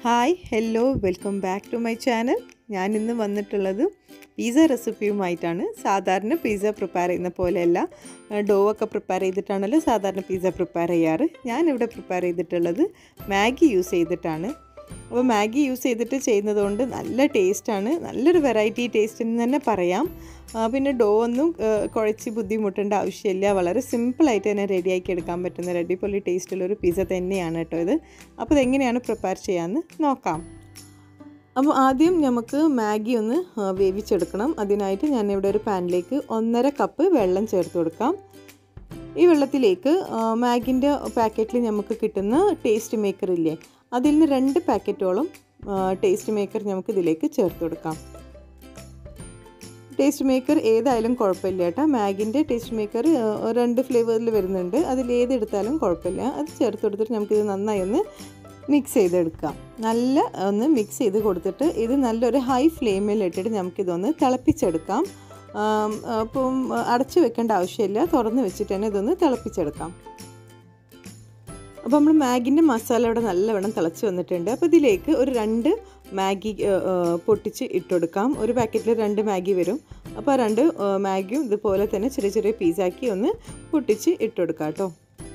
hi hello welcome back to my channel ഞാൻ ഇന്ന് വന്നിട്ടുള്ളത് പിസ്സ റെസിപ്പിയുമായിട്ടാണ് സാധാരണ പിസ്സ പ്രിപ്പയർ ചെയ്യുന്ന പോലെയല്ല ഡോ ഒക്കെ പ്രിപ്പയർ ചെയ്തിട്ടാണല്ലോ സാധാരണ പിസ്സ പ്രിപ്പയർ ചെയ്യാറ് ഞാനിവിടെ പ്രിപ്പയർ ചെയ്തിട്ടുള്ളത് മാഗി യൂസ് ചെയ്തിട്ടാണ് അപ്പോൾ മാഗി യൂസ് ചെയ്തിട്ട് ചെയ്യുന്നതുകൊണ്ട് നല്ല ടേസ്റ്റാണ് നല്ലൊരു വെറൈറ്റി ടേസ്റ്റ് എന്ന് തന്നെ പറയാം ആ, പിന്നെ ഡോ ഒന്നും ആ, കുഴച്ച് ബുദ്ധിമുട്ടേണ്ട ആവശ്യമില്ല വളരെ സിമ്പിളായിട്ട് തന്നെ റെഡിയാക്കി എടുക്കാൻ പറ്റുന്ന ഒരു അടിപൊളി ടേസ്റ്റുള്ളൊരു പിസ്സ തന്നെയാണ് കേട്ടോ ഇത് അപ്പോൾ ഇതെങ്ങനെയാണ് പ്രിപ്പയർ ചെയ്യാമെന്ന് നോക്കാം അപ്പോൾ ആദ്യം നമുക്ക് മാഗി ഒന്ന് ആ, വേവിച്ചെടുക്കണം അതിനായിട്ട് ഞാൻ ഇവിടെ ഒരു പാനിലേക്ക് ഒന്നര കപ്പ് വെള്ളം ചേർത്ത് കൊടുക്കാം ഈ വെള്ളത്തിലേക്ക് ആ, മാഗിൻ്റെ പാക്കറ്റിൽ നമുക്ക് കിട്ടുന്ന ടേസ്റ്റ് മേക്കർ ഇല്ലേ അതിൽ നിന്ന് രണ്ട് പാക്കറ്റോളം ആ, ടേസ്റ്റ് മേക്കർ നമുക്ക് ഇതിലേക്ക് ചേർത്ത് കൊടുക്കാം ടേസ്റ്റ് മേക്കർ ഏതായാലും കുഴപ്പമില്ല കേട്ടോ മാഗിൻ്റെ ടേസ്റ്റ് മേക്കർ ആ, രണ്ട് ഫ്ലേവറിൽ വരുന്നുണ്ട് അതിൽ ഏതെടുത്താലും കുഴപ്പമില്ല അത് ചേർത്ത് കൊടുത്തിട്ട് നമുക്കിത് നന്നായി ഒന്ന് മിക്സ് ചെയ്തെടുക്കാം നല്ല ഒന്ന് മിക്സ് ചെയ്ത് കൊടുത്തിട്ട് ഇത് നല്ലൊരു ഹൈ ഫ്ലെയിമിൽ ഇട്ടിട്ട് നമുക്കിതൊന്ന് തിളപ്പിച്ചെടുക്കാം ആം, അപ്പം അടച്ചു വെക്കേണ്ട ആവശ്യമില്ല തുറന്ന് വെച്ചിട്ട് തന്നെ ഇതൊന്ന് തിളപ്പിച്ചെടുക്കാം അപ്പോൾ നമ്മൾ മാഗിൻ്റെ മസാല ഇവിടെ നല്ലവണ്ണം തിളച്ച് വന്നിട്ടുണ്ട് അപ്പോൾ ഇതിലേക്ക് ഒരു രണ്ട് മാഗി ഏ, ഏ, പൊട്ടിച്ച് ഇട്ടുകൊടുക്കാം ഒരു പാക്കറ്റിൽ രണ്ട് മാഗി വരും അപ്പോൾ ആ രണ്ട് ഏ, മാഗിയും ഇതുപോലെ തന്നെ ചെറിയ ചെറിയ പീസാക്കി ഒന്ന് പൊട്ടിച്ച് ഇട്ടുകൊടുക്കാം കേട്ടോ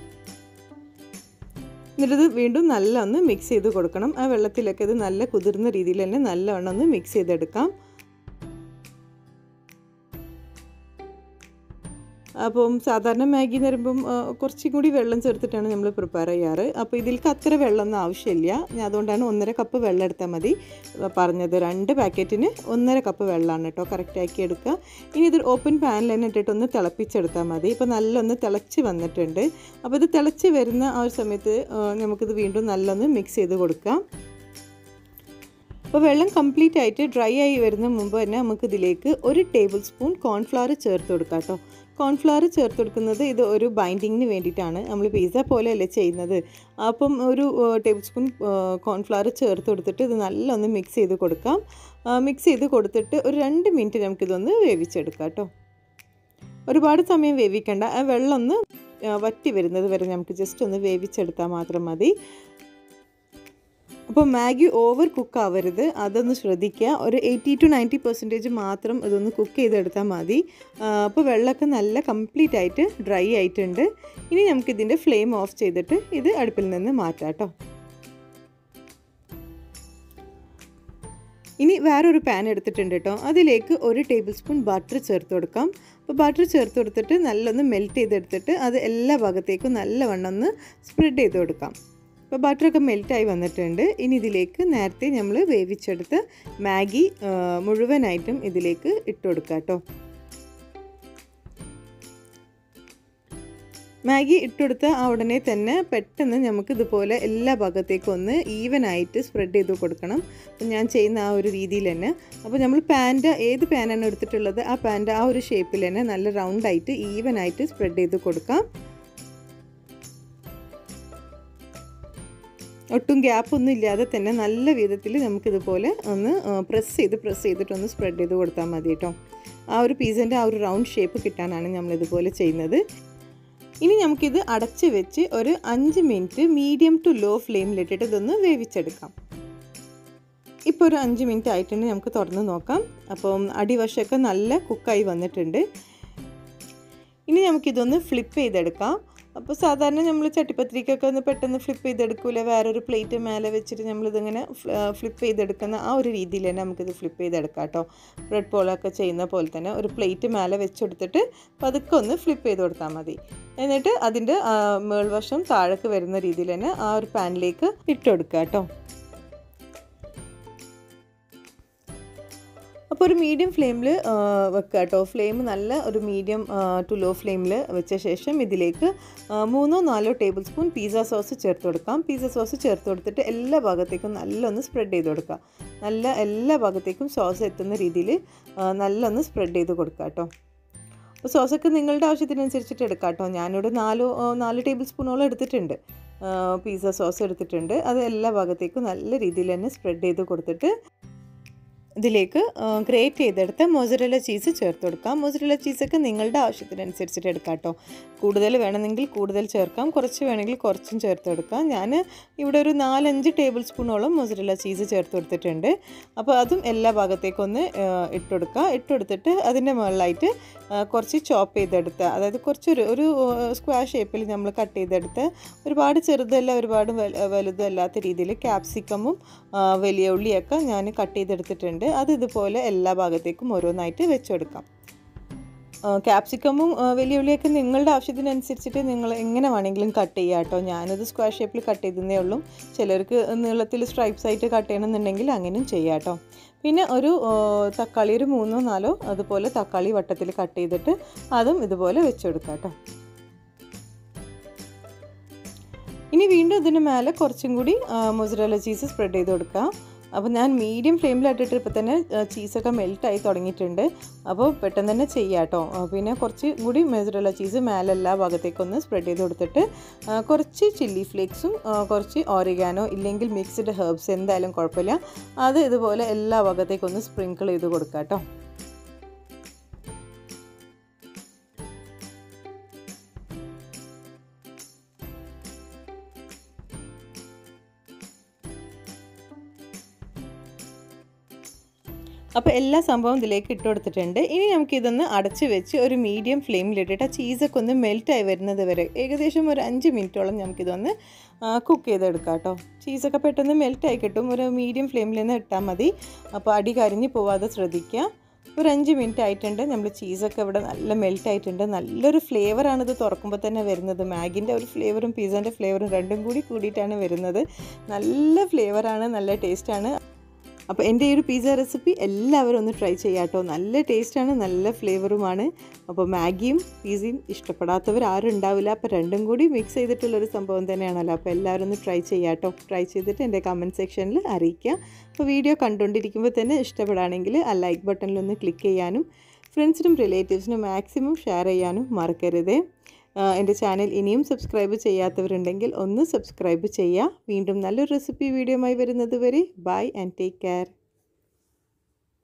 എന്നിട്ടിത് വീണ്ടും നല്ല ഒന്ന് മിക്സ് ചെയ്ത് കൊടുക്കണം ആ വെള്ളത്തിലൊക്കെ ഇത് നല്ല കുതിർന്ന രീതിയിൽ തന്നെ നല്ലവണ്ണം ഒന്ന് മിക്സ് ചെയ്തെടുക്കാം അപ്പം സാധാരണ മാഗി എന്ന് പറയുമ്പം ആ, കുറച്ചും കൂടി വെള്ളം ചേർത്തിട്ടാണ് നമ്മൾ പ്രിപ്പയർ ചെയ്യാറ് അപ്പോൾ ഇതിലേക്ക് അത്ര വെള്ളമൊന്നും ആവശ്യമില്ല ഞാൻ അതുകൊണ്ടാണ് ഒന്നര കപ്പ് വെള്ളം എടുത്താൽ മതി ആ, പറഞ്ഞത് രണ്ട് പാക്കറ്റിന് ഒന്നര കപ്പ് വെള്ളമാണ് കേട്ടോ കറക്റ്റ് ആക്കി എടുക്കുക ഇനി ഇത് ഓപ്പൺ പാനിൽ തന്നെ ഇട്ടിട്ട് ഒന്ന് തിളപ്പിച്ചെടുത്താൽ മതി ഇപ്പോൾ നല്ലൊന്ന് തിളച്ച് വന്നിട്ടുണ്ട് അപ്പോൾ ഇത് തിളച്ച് വരുന്ന ആ ഒരു സമയത്ത് ആ, നമുക്കിത് വീണ്ടും നല്ലൊന്ന് മിക്സ് ചെയ്ത് കൊടുക്കാം അപ്പോൾ വെള്ളം കംപ്ലീറ്റ് ആയിട്ട് ഡ്രൈ ആയി വരുന്ന മുമ്പ് തന്നെ നമുക്ക് ഇതിലേക്ക് ഒരു ടേബിൾ സ്പൂൺ കോൺഫ്ലവർ ചേർത്ത് കൊടുക്കാം കേട്ടോ കോൺഫ്ലവർ ചേർത്ത് കൊടുക്കുന്നത് ഇത് ഒരു ബൈൻഡിങ്ങിന് വേണ്ടിയിട്ടാണ് നമ്മൾ പിസ്സ പോലെയല്ലേ ചെയ്യുന്നത് അപ്പം ഒരു ടേബിൾ സ്പൂൺ കോൺഫ്ലവർ ചേർത്ത് കൊടുത്തിട്ട് ഇത് നല്ലൊന്ന് മിക്സ് ചെയ്ത് കൊടുക്കാം മിക്സ് ചെയ്ത് കൊടുത്തിട്ട് ഒരു രണ്ട് മിനിറ്റ് നമുക്കിതൊന്ന് വേവിച്ചെടുക്കാം കേട്ടോ ഒരുപാട് സമയം വേവിക്കേണ്ട ആ വെള്ളം ഒന്ന് ആ, വറ്റി വരുന്നത് വരെ നമുക്ക് ജസ്റ്റ് ഒന്ന് വേവിച്ചെടുത്താൽ മാത്രം മതി അപ്പോൾ മാഗി ഓവർ കുക്ക് ആവരുത് അതൊന്ന് ശ്രദ്ധിക്കുക ഒരു എയ്റ്റി ടു നയൻറ്റി പെർസെൻറ്റേജ് മാത്രം ഇതൊന്ന് കുക്ക് ചെയ്തെടുത്താൽ മതി അപ്പോൾ വെള്ളമൊക്കെ നല്ല കംപ്ലീറ്റ് ആയിട്ട് ഡ്രൈ ആയിട്ടുണ്ട് ഇനി നമുക്കിതിൻ്റെ ഫ്ലെയിം ഓഫ് ചെയ്തിട്ട് ഇത് അടുപ്പിൽ നിന്ന് മാറ്റാം കേട്ടോ ഇനി വേറൊരു പാൻ എടുത്തിട്ടുണ്ട് കേട്ടോ അതിലേക്ക് ഒരു ടേബിൾ സ്പൂൺ ബട്ടർ ചേർത്ത് കൊടുക്കാം അപ്പോൾ ബട്ടർ ചേർത്ത് കൊടുത്തിട്ട് നല്ലൊന്ന് മെൽറ്റ് ചെയ്തെടുത്തിട്ട് അത് എല്ലാ ഭാഗത്തേക്കും നല്ലവണ്ണം ഒന്ന് സ്പ്രെഡ് ചെയ്ത് കൊടുക്കാം അപ്പോൾ ബട്ടറൊക്കെ മെൽറ്റായി വന്നിട്ടുണ്ട് ഇനി ഇതിലേക്ക് നേരത്തെ നമ്മൾ വേവിച്ചെടുത്ത മാഗി ആ, മുഴുവനായിട്ടും ഇതിലേക്ക് ഇട്ട് കൊടുക്കുക കേട്ടോ മാഗി ഇട്ടുകൊടുത്ത ആ ഉടനെ തന്നെ പെട്ടെന്ന് നമുക്ക് ഇതുപോലെ എല്ലാ ഭാഗത്തേക്കും ഒന്ന് ഈവനായിട്ട് സ്പ്രെഡ് ചെയ്ത് കൊടുക്കണം അപ്പം ഞാൻ ചെയ്യുന്ന ആ ഒരു രീതിയിൽ തന്നെ അപ്പോൾ നമ്മൾ പാൻറ് ഏത് പാനാണ് എടുത്തിട്ടുള്ളത് ആ പാൻറ് ആ ഒരു ഷേപ്പിൽ തന്നെ നല്ല റൗണ്ടായിട്ട് ഈവനായിട്ട് സ്പ്രെഡ് ചെയ്ത് കൊടുക്കാം ഒട്ടും ഗ്യാപ്പ് ഒന്നും ഇല്ലാതെ തന്നെ നല്ല വിധത്തിൽ നമുക്കിതുപോലെ ഒന്ന് പ്രസ് ചെയ്ത് പ്രസ് ചെയ്തിട്ടൊന്ന് സ്പ്രെഡ് ചെയ്ത് കൊടുത്താൽ മതി കേട്ടോ ആ ഒരു പീസിൻ്റെ ആ ഒരു റൗണ്ട് ഷേപ്പ് കിട്ടാനാണ് നമ്മളിതുപോലെ ചെയ്യുന്നത് ഇനി നമുക്കിത് അടച്ച് വെച്ച് ഒരു അഞ്ച് മിനിറ്റ് മീഡിയം ടു ലോ ഫ്ലെയിമിലിട്ടിട്ട് ഇതൊന്ന് വേവിച്ചെടുക്കാം ഇപ്പോൾ ഒരു അഞ്ച് മിനിറ്റ് ആയിട്ടുണ്ട് നമുക്ക് തുറന്ന് നോക്കാം അപ്പം അടിവശമൊക്കെ നല്ല കുക്കായി വന്നിട്ടുണ്ട് ഇനി നമുക്കിതൊന്ന് ഫ്ലിപ്പ് ചെയ്തെടുക്കാം അപ്പോൾ സാധാരണ നമ്മൾ ചട്ടിപ്പത്രിക്കൊക്കെ ഒന്ന് പെട്ടെന്ന് ഫ്ലിപ്പ് ചെയ്തെടുക്കൂല വേറൊരു പ്ലേറ്റ് മേലെ വെച്ചിട്ട് നമ്മളിതിങ്ങനെ ഫ്ലിപ്പ് ചെയ്തെടുക്കുന്ന ആ ഒരു രീതിയിൽ തന്നെ നമുക്കിത് ഫ്ലിപ്പ് ചെയ്തെടുക്കാം കേട്ടോ ബ്രെഡ് പോളൊക്കെ ചെയ്യുന്ന പോലെ തന്നെ ഒരു പ്ലേറ്റ് മേലെ വെച്ചെടുത്തിട്ട് പതുക്കെ ഒന്ന് ഫ്ലിപ്പ് ചെയ്ത് കൊടുത്താൽ മതി എന്നിട്ട് അതിൻ്റെ ആ, മേൾവശം താഴേക്ക് വരുന്ന രീതിയിൽ തന്നെ ആ ഒരു പാനിലേക്ക് ഇട്ട് കൊടുക്കുക കേട്ടോ അപ്പോൾ ഒരു മീഡിയം ഫ്ലെയിമിൽ വെക്കുക കേട്ടോ ഫ്ലെയിം നല്ല ഒരു മീഡിയം ടു ലോ ഫ്ലെയിമിൽ വെച്ച ശേഷം ഇതിലേക്ക് ആ, മൂന്നോ നാലോ ടേബിൾ സ്പൂൺ പിസ്സ സോസ് ചേർത്ത് കൊടുക്കാം പിസ്സ സോസ് ചേർത്ത് കൊടുത്തിട്ട് എല്ലാ ഭാഗത്തേക്കും നല്ലൊന്ന് സ്പ്രെഡ് ചെയ്ത് കൊടുക്കുക നല്ല എല്ലാ ഭാഗത്തേക്കും സോസ് എത്തുന്ന രീതിയിൽ ആ, നല്ലൊന്ന് സ്പ്രെഡ് ചെയ്ത് കൊടുക്കുക കേട്ടോ അപ്പോൾ സോസൊക്കെ നിങ്ങളുടെ ആവശ്യത്തിനനുസരിച്ചിട്ട് എടുക്കാം കേട്ടോ ഞാനിവിടെ നാലോ ആ, നാല് ടേബിൾ സ്പൂണോളം എടുത്തിട്ടുണ്ട് പിസ്സ സോസ് എടുത്തിട്ടുണ്ട് അത് എല്ലാ ഭാഗത്തേക്കും നല്ല രീതിയിൽ തന്നെ സ്പ്രെഡ് ചെയ്ത് കൊടുത്തിട്ട് ഇതിലേക്ക് ഗ്രേറ്റ് ചെയ്തെടുത്ത് മൊസറല്ല ചീസ് ചേർത്ത് കൊടുക്കാം മൊസറല്ല ചീസൊക്കെ നിങ്ങളുടെ ആവശ്യത്തിനനുസരിച്ചിട്ട് എടുക്കാം കേട്ടോ കൂടുതൽ വേണമെങ്കിൽ കൂടുതൽ ചേർക്കാം കുറച്ച് വേണമെങ്കിൽ കുറച്ചും ചേർത്ത് കൊടുക്കാം ഞാൻ ഇവിടെ ഒരു നാലഞ്ച് ടേബിൾ സ്പൂണോളം മൊസറല്ല ചീസ് ചേർത്ത് കൊടുത്തിട്ടുണ്ട് അപ്പോൾ അതും എല്ലാ ഭാഗത്തേക്കും ഒന്ന് ഇട്ടുകൊടുക്കുക ഇട്ടുകൊടുത്തിട്ട് അതിൻ്റെ മുകളിലായിട്ട് കുറച്ച് ചോപ്പ് ചെയ്തെടുത്ത് അതായത് കുറച്ചൊരു ഒരു സ്ക്വയർ ഷേപ്പിൽ നമ്മൾ കട്ട് ചെയ്തെടുത്ത് ഒരുപാട് ചെറുതല്ല ഒരുപാട് വലുതും അല്ലാത്ത രീതിയിൽ ക്യാപ്സിക്കമും വലിയ ഉള്ളിയൊക്കെ ഞാൻ കട്ട് ചെയ്തെടുത്തിട്ടുണ്ട് അത് ഇതുപോലെ എല്ലാ ഭാഗത്തേക്കും ഓരോന്നായിട്ട് വെച്ചെടുക്കാം ക്യാപ്സിക്കമും വലിയ ഉള്ളിയൊക്കെ നിങ്ങളുടെ ആവശ്യത്തിനനുസരിച്ചിട്ട് നിങ്ങൾ എങ്ങനെ വേണമെങ്കിലും കട്ട് ചെയ്യുക കേട്ടോ ഞാനത് സ്ക്വയർ ഷേപ്പിൽ കട്ട് ചെയ്തതേ ഉള്ളൂ ചിലർക്ക് നീളത്തിൽ സ്ട്രൈപ്സ് ആയിട്ട് കട്ട് ചെയ്യണമെന്നുണ്ടെങ്കിൽ അങ്ങനെയും ചെയ്യാം കേട്ടോ പിന്നെ ഒരു തക്കാളി ഒരു മൂന്നോ നാലോ അതുപോലെ തക്കാളി വട്ടത്തിൽ കട്ട് ചെയ്തിട്ട് അതും ഇതുപോലെ വെച്ചെടുക്കാം കേട്ടോ ഇനി വീണ്ടും ഇതിന് മേലെ കുറച്ചും കൂടി മൊസറല്ല ചീസ് സ്പ്രെഡ് ചെയ്ത് കൊടുക്കാം അപ്പോൾ ഞാൻ മീഡിയം ഫ്ലെയിമിലിട്ടിട്ട് ഇപ്പോൾ തന്നെ ചീസൊക്കെ മെൽറ്റായി തുടങ്ങിയിട്ടുണ്ട് അപ്പോൾ പെട്ടെന്ന് തന്നെ ചെയ്യാം കേട്ടോ പിന്നെ കുറച്ച് കൂടി മെസറല്ല ചീസ് മേലെ എല്ലാ ഭാഗത്തേക്കൊന്ന് സ്പ്രെഡ് ചെയ്ത് കൊടുത്തിട്ട് കുറച്ച് ചില്ലി ഫ്ലേക്സും കുറച്ച് ഓറിഗാനോ ഇല്ലെങ്കിൽ മിക്സ്ഡ് ഹെർബ്സ് എന്തായാലും കുഴപ്പമില്ല അത് ഇതുപോലെ എല്ലാ ഭാഗത്തേക്കൊന്ന് സ്പ്രിങ്കിൾ ചെയ്ത് കൊടുക്കാം കേട്ടോ അപ്പോൾ എല്ലാ സംഭവം ഇതിലേക്ക് ഇട്ട് കൊടുത്തിട്ടുണ്ട് ഇനി നമുക്കിതൊന്ന് അടച്ച് വെച്ച് ഒരു മീഡിയം ഫ്ലെയിമിലിട്ടിട്ട് ആ ചീസൊക്കെ ഒന്ന് മെൽറ്റായി വരുന്നത് വരെ ഏകദേശം ഒരു അഞ്ച് മിനിറ്റോളം നമുക്കിതൊന്ന് കുക്ക് ചെയ്തെടുക്കാം കേട്ടോ ചീസൊക്കെ പെട്ടെന്ന് മെൽറ്റായി കിട്ടും ഒരു മീഡിയം ഫ്ലെയിമിൽ നിന്ന് ഇട്ടാൽ മതി അപ്പോൾ അടി കരിഞ്ഞ് പോവാതെ ശ്രദ്ധിക്കുക ഒരു അഞ്ച് മിനിറ്റ് ആയിട്ടുണ്ട് നമ്മൾ ചീസൊക്കെ ഇവിടെ നല്ല മെൽറ്റ് ആയിട്ടുണ്ട് നല്ലൊരു ഫ്ലേവറാണ് ഇത് തുറക്കുമ്പോൾ തന്നെ വരുന്നത് മാഗിൻ്റെ ഒരു ഫ്ലേവറും പിസ്സേൻ്റെ ഫ്ലേവറും രണ്ടും കൂടി കൂടിയിട്ടാണ് വരുന്നത് നല്ല ഫ്ലേവറാണ് നല്ല ടേസ്റ്റാണ് അപ്പോൾ എൻ്റെ ഈ ഒരു പിസ്സ റെസിപ്പി എല്ലാവരും ഒന്ന് ട്രൈ ചെയ്യാം കേട്ടോ നല്ല ടേസ്റ്റാണ് നല്ല ഫ്ലേവറുമാണ് അപ്പോൾ മാഗിയും പിസയും ഇഷ്ടപ്പെടാത്തവർ ആരും ഉണ്ടാവില്ല അപ്പോൾ രണ്ടും കൂടി മിക്സ് ചെയ്തിട്ടുള്ളൊരു സംഭവം തന്നെയാണല്ലോ അപ്പോൾ എല്ലാവരും ഒന്ന് ട്രൈ ചെയ്യാം കേട്ടോ ട്രൈ ചെയ്തിട്ട് എൻ്റെ കമൻറ്റ് സെക്ഷനിൽ അറിയിക്കുക അപ്പോൾ വീഡിയോ കണ്ടുകൊണ്ടിരിക്കുമ്പോൾ തന്നെ ഇഷ്ടപ്പെടുകയാണെങ്കിൽ ആ ലൈക്ക് ബട്ടണിലൊന്ന് ക്ലിക്ക് ചെയ്യാനും ഫ്രണ്ട്സിനും റിലേറ്റീവ്സിനും മാക്സിമം ഷെയർ ചെയ്യാനും മറക്കരുത് എൻ്റെ ചാനൽ ഇനിയും സബ്സ്ക്രൈബ് ചെയ്യാത്തവരുണ്ടെങ്കിൽ ഒന്ന് സബ്സ്ക്രൈബ് ചെയ്യുക വീണ്ടും നല്ലൊരു റെസിപ്പി വീഡിയോയുമായി വരുന്നത് വരെ ബൈ ആൻഡ് ടേക്ക് കെയർ